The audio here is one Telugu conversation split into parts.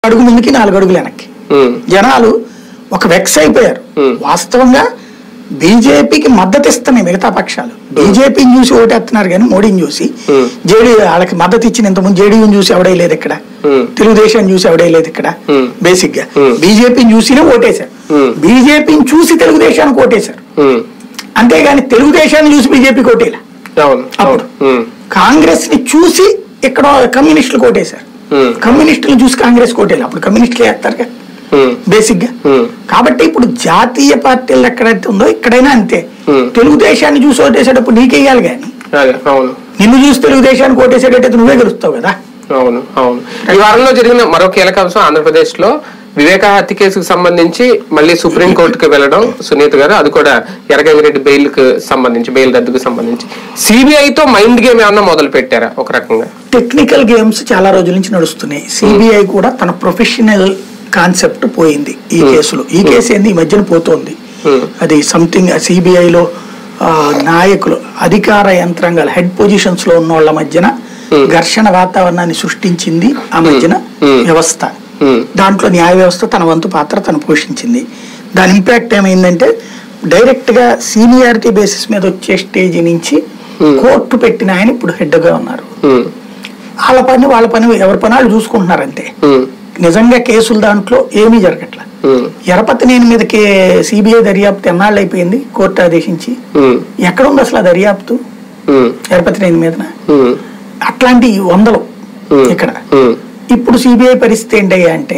అడుగు ముందుకి నాలుగు అడుగులు వెనక్కి ఉమ్, జనాలు ఒక వెక్స్ అయిపోయారు Hmm. వాస్తవంగా బీజేపీకి మద్దతు ఇస్తున్నాయి మిగతా పక్షాలు బీజేపీని చూసి ఓటేస్తున్నారు కానీ మోడీని చూసి Hmm. జేడీ వాళ్ళకి మద్దతు ఇచ్చిన ఇంతకుముందు జేడీయూని చూసి ఎవడే లేదు ఇక్కడ Hmm. తెలుగుదేశాన్ని చూసి ఎవడే లేదు ఇక్కడ Hmm. బేసిక్ గా Hmm. బీజేపీని చూసినే ఓటేశారు Hmm. బీజేపీని చూసి తెలుగుదేశానికి ఓటేశారు ఉమ్, అంతేగాని తెలుగుదేశాన్ని చూసి బీజేపీకి ఓటేలా అవును అవును ఉమ్, కాంగ్రెస్ ని చూసి ఇక్కడ కమ్యూనిస్టులు ఓటేశారు Hmm. కమ్యూనిస్టులు చూసి కాంగ్రెస్ ఓటేలా అప్పుడు కమ్యూనిస్టులు వేస్తారు ఉమ్, బేసిక్ గా ఉమ్, కాబట్టి ఇప్పుడు జాతీయ పార్టీలు ఎక్కడైతే ఉందో ఇక్కడైనా అంతే Hmm. తెలుగుదేశాన్ని చూసి ఓటేసేటప్పుడు నీకేయాలి కానీ అదే అవును నిన్ను చూసి తెలుగుదేశానికి ఓటేసేటట్టయితే నువ్వే గెలుస్తావు కదా అవును అవును ఈ వారంలో జరిగిన మరో కీలక అంశం ఆంధ్రప్రదేశ్ లో వివేక హత్య కేసుకు సంబంధించి మళ్ళీ సుప్రీం కోర్టుకు వెళ్ళడం సునీత గారు అది కూడా ఎర్రగంగిరెడ్డి బెయిల్ కు సంబంధించి బెయిల్ రద్దుకు సంబంధించి సిబిఐ తో మైండ్ గేమ్ ఏమన్నా మొదలు పెట్టారా ఒక రకంగా టెక్నికల్ గేమ్స్ చాలా రోజుల నుంచి నడుస్తున్నాయి సిబిఐ కూడా తన ప్రొఫెషనల్ కాన్సెప్ట్ పోయింది ఈ కేసులో ఈ కేసు ఏంది ఈ మధ్యన పోతోంది Hmm. అది సంథింగ్ సిబిఐలో నాయకులు అధికార యంత్రాంగాలు హెడ్ పొజిషన్స్ లో ఉన్న వాళ్ళ మధ్యన ఘర్షణ వాతావరణాన్ని సృష్టించింది ఆ మధ్యన Hmm. వ్యవస్థ ఉమ్, దాంట్లో న్యాయ వ్యవస్థ తన వంతు పాత్ర తను పోషించింది దాని ఇంపాక్ట్ ఏమైందంటే డైరెక్ట్ గా సీనియారిటీ బేసిస్ మీద వచ్చే స్టేజ్ నుంచి కోర్టు పెట్టిన ఆయన ఇప్పుడు హెడ్ గా ఉన్నారు ఉమ్, వాళ్ళ పని వాళ్ళ పని ఎవరి పని వాళ్ళు చూసుకుంటున్నారు అంతే ఉమ్, నిజంగా కేసులు దాంట్లో ఏమీ జరగట్ల ఉమ్, ఎరపతి నేను మీదకి సిబిఐ దర్యాప్తు ఎన్నాళ్ళు అయిపోయింది కోర్టు ఆదేశించి ఉమ్, ఎక్కడ ఉంది అసలు ఆ దర్యాప్తు ఉమ్, ఎరపతి నేను మీద ఉమ్, అట్లాంటి వందలు Hmm. ఇక్కడ ఉమ్, ఇప్పుడు సిబిఐ పరిస్థితి ఏంటయ్యా అంటే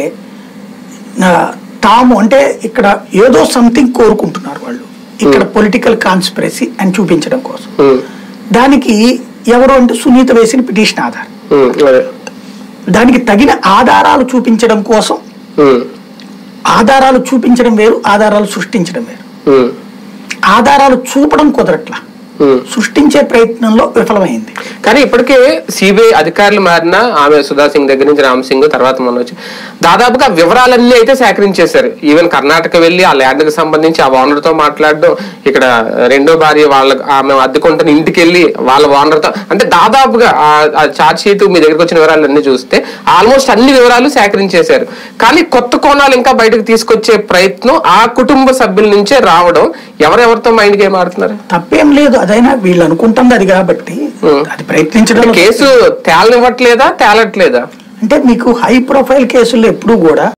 ఆ, తాము అంటే ఇక్కడ ఏదో సంథింగ్ కోరుకుంటున్నారు వాళ్ళు ఇక్కడ పొలిటికల్ కాన్స్పిరసీ అని చూపించడం కోసం ఉమ్, దానికి ఎవరు అంటే సునీత వేసిన పిటిషన్ ఆధారం ఉమ్, అదే దానికి తగిన ఆధారాలు చూపించడం కోసం ఉమ్, ఆధారాలు చూపించడం వేరు ఆధారాలు సృష్టించడం వేరు ఉమ్, ఆధారాలు చూపడం కుదరట్లా ఉమ్. సృష్టించే ప్రయత్నంలో విఫలమైంది కానీ ఇప్పటికే సిబిఐ అధికారులు మారినా ఆమె సుధా సింగ్ దగ్గర నుంచి రామ్ సింగ్ తర్వాత మొన్న వచ్చి దాదాపుగా వివరాలన్నీ అయితే సేకరించేశారు ఈవెన్ కర్ణాటక వెళ్ళి ఆ ల్యాండ్ కి సంబంధించి ఆ ఓనర్ తో మాట్లాడడం ఇక్కడ రెండో భార్య వాళ్ళ ఆమె అద్దెకుంటున్న ఇంటికి వెళ్ళి వాళ్ళ ఓనర్ తో అంటే దాదాపుగా ఆ చార్జ్ షీట్ మీ దగ్గరికి వచ్చిన వివరాలన్నీ చూస్తే ఆల్మోస్ట్ అన్ని వివరాలు సేకరించేశారు కానీ కొత్త కోణాలు ఇంకా బయటకు తీసుకొచ్చే ప్రయత్నం ఆ కుటుంబ సభ్యుల నుంచే రావడం ఎవరెవరితో మైండ్ గేమ్ ఆడుతున్నారు తప్పేం లేదు అదైనా వీళ్ళు అనుకుంటుంది అది కాబట్టి అది ప్రయత్నించడం కేసు తేలనివ్వట్లేదా తేలట్లేదా అంటే మీకు హై ప్రొఫైల్ కేసుల్లో ఎప్పుడు కూడా